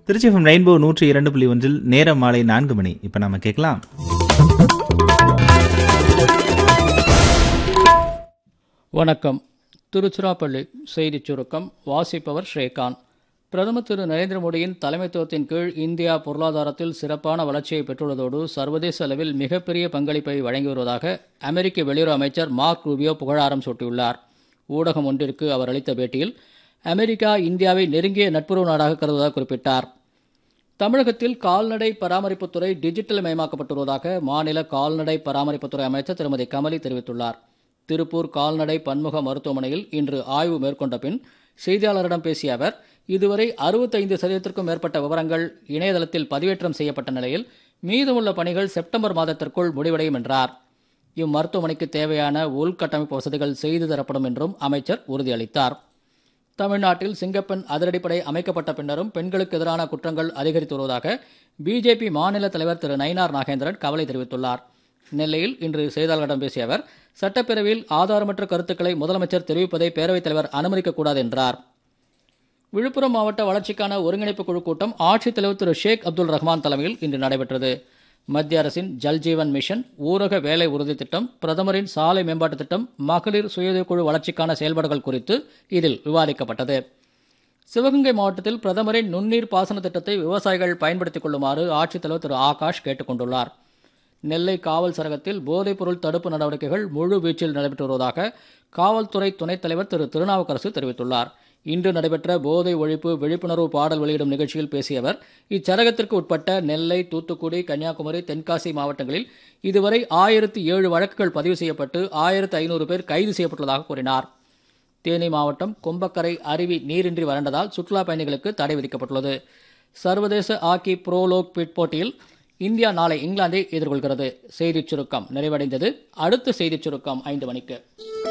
Trichy FM rainbow நூற்றி இரண்டு புள்ளி ஒன்றில் நேரம் மாலை நான்கு மணி இப்ப நாம கேட்கலாம் வணக்கம் திருச்சிராப்பள்ளி செய்திச் சுருக்கம் வாசிப்பவர் ஸ்ரீகாந்த் பிரதமர் திரு நரேந்திர மோடியின் தலைமைத்துவத்தின் கீழ் இந்தியா பொருளாதாரத்தில் சிறப்பான வளர்ச்சியை பெற்றுள்ளதோடு சர்வதேச அளவில் மிகப்பெரிய பங்களிப்பை வழங்கி வருவதாக அமெரிக்க வெளியுறவு அமைச்சர் மார்க் ரூபியோ புகழாரம் சூட்டியுள்ளார் ஊடகம் ஒன்றிற்கு அவர் அளித்த பேட்டியில் அமெரிக்கா இந்தியாவை நெருங்கிய நட்புறவு நாடாக கருதுவதாக குறிப்பிட்டார் தமிழகத்தில் கால்நடை பராமரிப்புத்துறை டிஜிட்டல் மயமாக்கப்பட்டுள்ளதாக மாநில கால்நடை பராமரிப்புத்துறை அமைச்சர் திருமதி கமலி தெரிவித்துள்ளார் திருப்பூர் கால்நடை பன்முக மருத்துவமனையில் இன்று ஆய்வு மேற்கொண்ட பின் செய்தியாளரிடம் பேசிய அவர் இதுவரை அறுபத்தைந்து சதவீதத்திற்கும் மேற்பட்ட விவரங்கள் இணையதளத்தில் பதிவேற்றம் செய்யப்பட்ட நிலையில் மீதமுள்ள பணிகள் செப்டம்பர் மாதத்திற்குள் முடிவடையும் என்றார் இம்மருத்துவமனைக்கு தேவையான உள்கட்டமைப்பு வசதிகள் செய்து தரப்படும் என்றும் அமைச்சர் உறுதியளித்தார் தமிழ்நாட்டில் சிங்கப்பெண் அதிரடிப்படை அமைக்கப்பட்ட பின்னரும் பெண்களுக்கு எதிரான குற்றங்கள் அதிகரித்து வருவதாக பிஜேபி மாநில தலைவர் திரு நயினார் நாகேந்திரன் கவலை தெரிவித்துள்ளார் நெல்லையில் இன்று செய்தியாளர்களிடம் பேசிய அவர் சட்டப்பேரவையில் ஆதாரமற்ற கருத்துக்களை முதலமைச்சர் தெரிவிப்பதை பேரவைத் தலைவர் அனுமதிக்கக்கூடாது என்றார் விழுப்புரம் மாவட்ட வளர்ச்சிக்கான ஒருங்கிணைப்பு குழு கூட்டம் ஆட்சித்தலைவர் திரு ஷேக் அப்துல் ரஹ்மான் தலைமையில் இன்று நடைபெற்றது மத்திய அரசின் ஜல்ஜீவன் மிஷன் ஊரக வேலை உறுதி திட்டம் பிரதமரின் சாலை மேம்பாட்டு திட்டம் மகளிர் சுயஉதவிக்குழு வளர்ச்சிக்கான செயல்பாடுகள் குறித்து இதில் விவாதிக்கப்பட்டது சிவகங்கை மாவட்டத்தில் பிரதமரின் நுண்ணீர் பாசன திட்டத்தை விவசாயிகள் பயன்படுத்திக் கொள்ளுமாறு ஆட்சித்தலைவர் திரு ஆகாஷ் கேட்டுக் கொண்டுள்ளார் நெல்லை காவல் சரகத்தில் போதைப்பொருள் தடுப்பு நடவடிக்கைகள் முழு வீச்சில் நடைபெற்று வருவதாக காவல்துறை துணைத் தலைவர் திரு திருநாவுக்கரசு தெரிவித்துள்ளார் இன்று நடைபெற்ற போதை ஒழிப்பு விழிப்புணர்வு பாடல் வெளியிடும் நிகழ்ச்சியில் பேசிய அவர் இச்சரகத்திற்கு உட்பட்ட நெல்லை தூத்துக்குடி கன்னியாகுமரி தென்காசி மாவட்டங்களில் இதுவரை ஆயிரத்தி ஏழு வழக்குகள் பதிவு செய்யப்பட்டு ஆயிரத்து ஐநூறு பேர் கைது செய்யப்பட்டுள்ளதாக கூறினார் தேனி மாவட்டம் கொம்பக்கரை அருவி நீரின்றி வறண்டதால் சுற்றுலா பயணிகளுக்கு தடை விதிக்கப்பட்டுள்ளது சர்வதேச ஹாக்கி ப்ரோ லோக் பிட் போட்டியில் இந்தியா நாளை இங்கிலாந்தை எதிர்கொள்கிறது செய்திச் சுருக்கம் நிறைவடைந்தது அடுத்த செய்திச் சுருக்கம் ஐந்து மணிக்கு